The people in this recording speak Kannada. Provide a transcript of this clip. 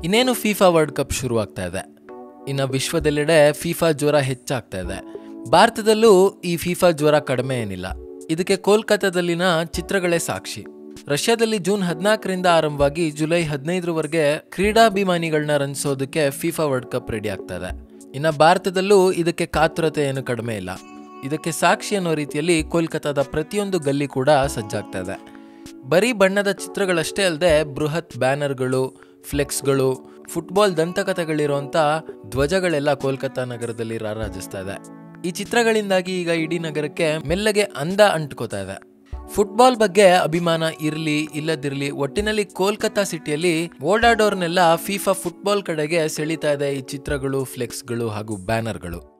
ಇನ್ನೇನು ಫಿಫಾ ವರ್ಲ್ಡ್ ಕಪ್ ಶುರುವಾಗ್ತಾ ಇದೆ ಇನ್ನು ವಿಶ್ವದೆಲ್ಲೆಡೆ ಫಿಫಾ ಜ್ವರ ಹೆಚ್ಚಾಗ್ತಾ ಇದೆ ಭಾರತದಲ್ಲೂ ಈ ಫಿಫಾ ಜ್ವರ ಕಡಿಮೆ ಏನಿಲ್ಲ ಇದಕ್ಕೆ ಕೋಲ್ಕತ್ತಾದಲ್ಲಿನ ಚಿತ್ರಗಳೇ ಸಾಕ್ಷಿ ರಷ್ಯಾದಲ್ಲಿ ಜೂನ್ ಹದಿನಾಲ್ಕರಿಂದ ಆರಂಭವಾಗಿ ಜುಲೈ ಹದಿನೈದರವರೆಗೆ ಕ್ರೀಡಾಭಿಮಾನಿಗಳನ್ನ ರಂಜಿಸೋದಕ್ಕೆ ಫಿಫಾ ವರ್ಲ್ಡ್ ಕಪ್ ರೆಡಿ ಆಗ್ತಾ ಇದೆ ಇನ್ನು ಭಾರತದಲ್ಲೂ ಇದಕ್ಕೆ ಕಾತುರತೆ ಏನು ಕಡಿಮೆ ಇಲ್ಲ ಇದಕ್ಕೆ ಸಾಕ್ಷಿ ಅನ್ನೋ ರೀತಿಯಲ್ಲಿ ಕೋಲ್ಕತ್ತಾದ ಪ್ರತಿಯೊಂದು ಗಲ್ಲಿ ಕೂಡ ಸಜ್ಜಾಗ್ತಾ ಇದೆ ಬರೀ ಬಣ್ಣದ ಚಿತ್ರಗಳಷ್ಟೇ ಅಲ್ಲದೆ ಬೃಹತ್ ಬ್ಯಾನರ್ಗಳು ಫ್ಲೆಕ್ಸ್ಗಳು ಫುಟ್ಬಾಲ್ ದಂತಕಥೆಗಳಿರುವಂಥ ಧ್ವಜಗಳೆಲ್ಲ ಕೋಲ್ಕತ್ತಾ ನಗರದಲ್ಲಿ ರಾರಾಜಿಸ್ತಾ ಇದೆ ಈ ಚಿತ್ರಗಳಿಂದಾಗಿ ಈಗ ಇಡೀ ನಗರಕ್ಕೆ ಮೆಲ್ಲಗೆ ಅಂದ ಅಂಟ್ಕೋತಾ ಇದೆ ಫುಟ್ಬಾಲ್ ಬಗ್ಗೆ ಅಭಿಮಾನ ಇರಲಿ ಇಲ್ಲದಿರಲಿ ಒಟ್ಟಿನಲ್ಲಿ ಕೋಲ್ಕತ್ತಾ ಸಿಟಿಯಲ್ಲಿ ಓಡಾಡೋರ್ನೆಲ್ಲ ಫಿಫಾ ಫುಟ್ಬಾಲ್ ಕಡೆಗೆ ಸೆಳೀತಾ ಇದೆ ಈ ಚಿತ್ರಗಳು ಫ್ಲೆಕ್ಸ್ಗಳು ಹಾಗೂ ಬ್ಯಾನರ್ಗಳು